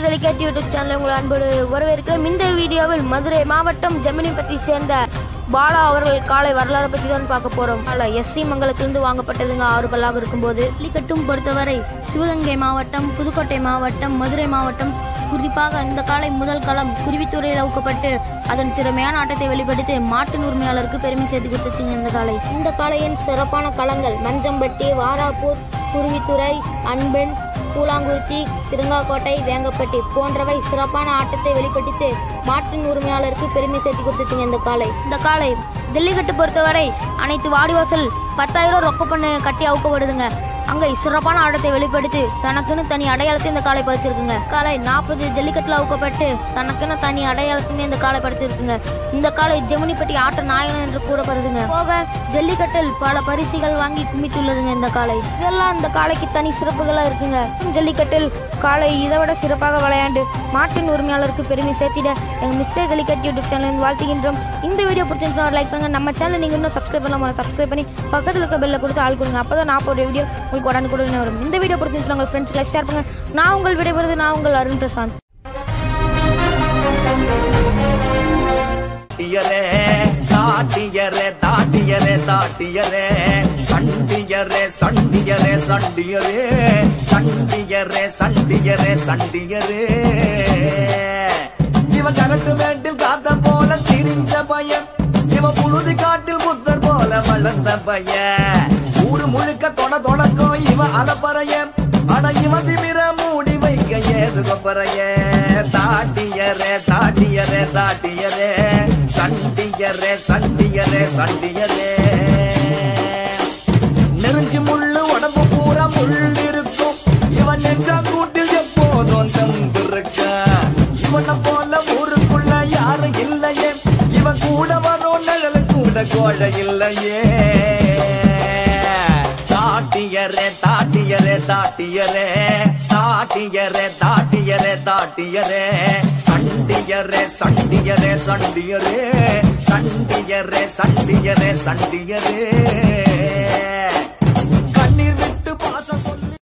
delicate YouTube channel உங்களை அன்போடு வரவேற்கிறோம் இந்த வீடியோவில் மதுரை மாவட்டம் ஜெமினிப்பட்டி சேர்ந்த பாலா அவர்கள் காலை வரலாறு பற்றி தான் பார்க்க போறோம் எஸ்சி மங்கலத்திலிருந்து வாங்கப்பட்டதுங்க ஆறு பல்லாக இருக்கும்போது ஜல்லிக்கட்டும் பொறுத்தவரை சிவகங்கை மாவட்டம் புதுக்கோட்டை மாவட்டம் மதுரை மாவட்டம் குறிப்பாக இந்த காலை முதல் களம் குருவித்துறையில் அவுக்கப்பட்டு அதன் திறமையான ஆட்டத்தை வெளிப்படுத்தி மாட்டின் உரிமையாளருக்கு பெருமை சேர்த்து கொடுத்துச்சுங்க இந்த காலை இந்த காளையின் சிறப்பான களங்கள் மஞ்சம்பட்டி வாராப்பூர் குருவித்துறை அன்பன் பூலாங்குறிச்சி திருங்காக்கோட்டை வேங்கப்பட்டி போன்றவை சிறப்பான ஆட்டத்தை வெளிப்படுத்தி மாட்டின் உரிமையாளருக்கு பெருமை சேர்த்து கொடுத்துச்சுங்க இந்த காலை இந்த காலை ஜல்லிக்கட்டு பொறுத்தவரை அனைத்து வாடிவாசல் பத்தாயிரம் ரொக்க பண்ணு கட்டி அவுக்கப்படுதுங்க அங்கே சிறப்பான ஆட்டத்தை வெளிப்படுத்தி தனக்குன்னு தனி அடையாளத்தை இந்த காலை பதிச்சிருக்குங்க காலை நாற்பது ஜல்லிக்கட்டில் அவுக்கப்பட்டு தனக்குன்னு தனி அடையாளத்துமே இந்த காலை படுத்திருக்குங்க இந்த காலை ஜெமினிப்பட்டி ஆட்ட நாயகன் என்று கூறப்படுதுங்க போக ஜல்லிக்கட்டில் பல பரிசுகள் வாங்கி குமித்துள்ளதுங்க இந்த காலை இதெல்லாம் இந்த காலைக்கு தனி சிறப்புகளா இருக்குங்க ஜல்லிக்கட்டில் காலை இதை விட சிறப்பாக விளையாண்டு மாட்டின் உரிமையாளருக்கு பெருமை சேர்த்திட எங்க மிஸ்டர் ஜல்லிக்கட் யூடியூப் சேனல் வாழ்த்துகின்றோம் இந்த வீடியோ பிடிச்சிருந்தா லைக் பண்ணுங்க நம்ம சேனல் நீங்க இன்னும் சப்ஸ்கிரைப் பண்ணாம சப்ஸ்கிரைப் பண்ணி பக்கத்தில் இருக்க பெல்ல கொடுத்து ஆள் கொடுங்க அப்பதான் நான் போடுற வீடியோ உங்களுக்கு உடனுக்குடன் வரும் இந்த வீடியோ பிடிச்சிருந்தா உங்க ஃப்ரெண்ட்ஸ்களை ஷேர் பண்ணுங்க நான் உங்கள் விடைபெறுது நான் உங்கள் அருண் பிரசாந்த் தாட்டியரே தாட்டியரே தாட்டியரே தாட்டியரே சண்டியரே சண்டியரே சண்டியரே சண்டியரே சண்டியரே சண்டியரே இவ கரட்டு மேட்டில் காத்த போல திரிஞ்ச பையன் இவ புழுதி காட்டில் புத்தர் போல வளர்ந்த பையன் ஊரு முழுக்க தொட தொடக்கும் இவ அலப்பறையன் அட இவ திமிர மூடி வைக்க ஏது கொப்பறைய தாட்டியரே தாட்டியரே தாட்டியரே சண்டியரே சண்டியரே சண்டியரே நெருஞ்சி முள்ளு உடம்பு பூரா முள் இருக்கும் இவன் நெஞ்சா கூட்டில் எப்போதும் தந்திருக்க இவனை போல ஊருக்குள்ள யாரும் இல்லையே இவன் கூட வரும் நிழல் கூட கோழ இல்லையே தாட்டியரே தாட்டியரே தாட்டியரே தாட்டியரே தாட்டியரே தாட்டியரே சண்டியரே சண்டியரே சண்டியரே சண்டியரே சண்டியரே சண்டியரே